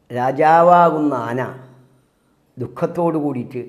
രാജാവാകുന്ന ആന ദുഃഖത്തോടു കൂടിയിട്ട്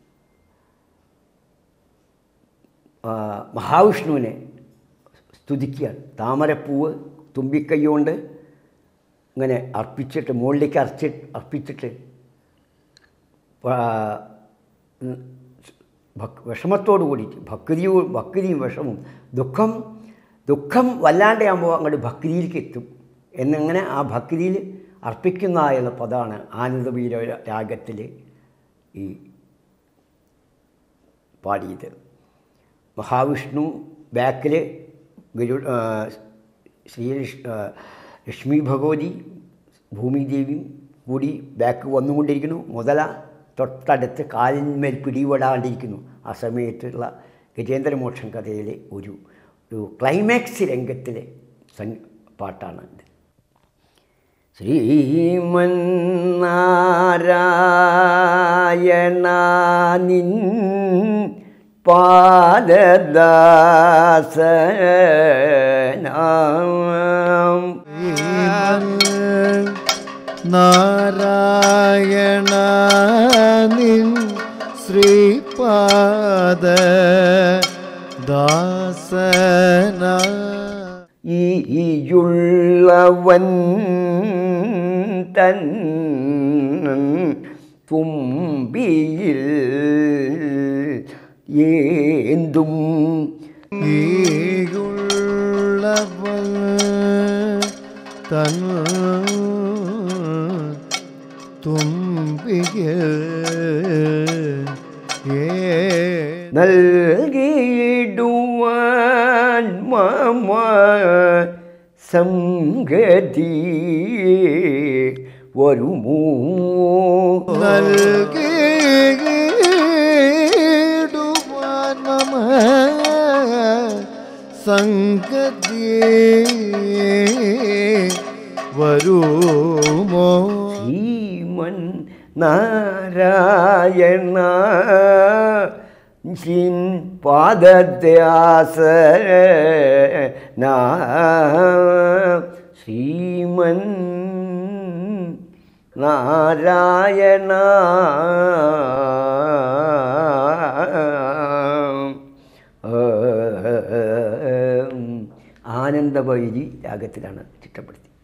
ആ, മഹാവിഷ്ണുവിനെ സ്തുതിക്കുകയാണ് താമരപ്പൂവ് തുമ്പിക്കൈ കൊണ്ട് ഇങ്ങനെ അർപ്പിച്ചിട്ട് മുകളിലേക്ക് അർച്ചി അർപ്പിച്ചിട്ട് ആ, ഉം, ഭക് വിഷമത്തോട് കൂടിയിട്ട് ഭക്തിയും ഭക്തിയും വിഷമവും ദുഃഖം ദുഃഖം വല്ലാണ്ടാകുമ്പോൾ അങ്ങോട്ട് ഭക്തിയിലേക്ക് എത്തും എന്നിങ്ങനെ ആ ഭക്തിയിൽ അർപ്പിക്കുന്ന എന്ന പദമാണ് ആനന്ദവീര രാഗത്തിൽ ഈ പാടിയത് മഹാവിഷ്ണു ബാക്കിൽ ഗരു ആ, ശ്രീ ലക്ഷ്- ആ, ലക്ഷ്മി ഭഗവതി ഭൂമിദേവിയും കൂടി ബാക്ക് വന്നുകൊണ്ടിരിക്കുന്നു മുതല തൊട്ടടുത്ത് കാലിന്മേൽ പിടിപെടാണ്ടിരിക്കുന്നു ആ സമയത്തുള്ള ഗജേന്ദ്രമോക്ഷം കഥയിലെ ഒരു ഒരു ക്ലൈമാക്സ് രംഗത്തിലെ സം പാട്ടാണ് ഇത് ശ്രീമന്നാരായണ നിൻ പാദദാസനാം നാരായണ നിൻ ശ്രീപാദ ദാസന ഈയുള്ളവൻ തൻ തുമ്പിയിൽ ഏന്തും ഈയുള്ളവൻ തൻ തുമ്പിക ഏ നൽകിയിടുവാൻ മമ സംഗതി വരുമോ നൽകിടുവാൻ മമ സംഗതി വരുമോ ശ്രീമൻ നാരായണ ജിൻ പാദത്യാസ ശ്രീമൻ നാരായണ ആനന്ദഭൈരി രാഗത്തിലാണ് ചിട്ടപ്പെടുത്തി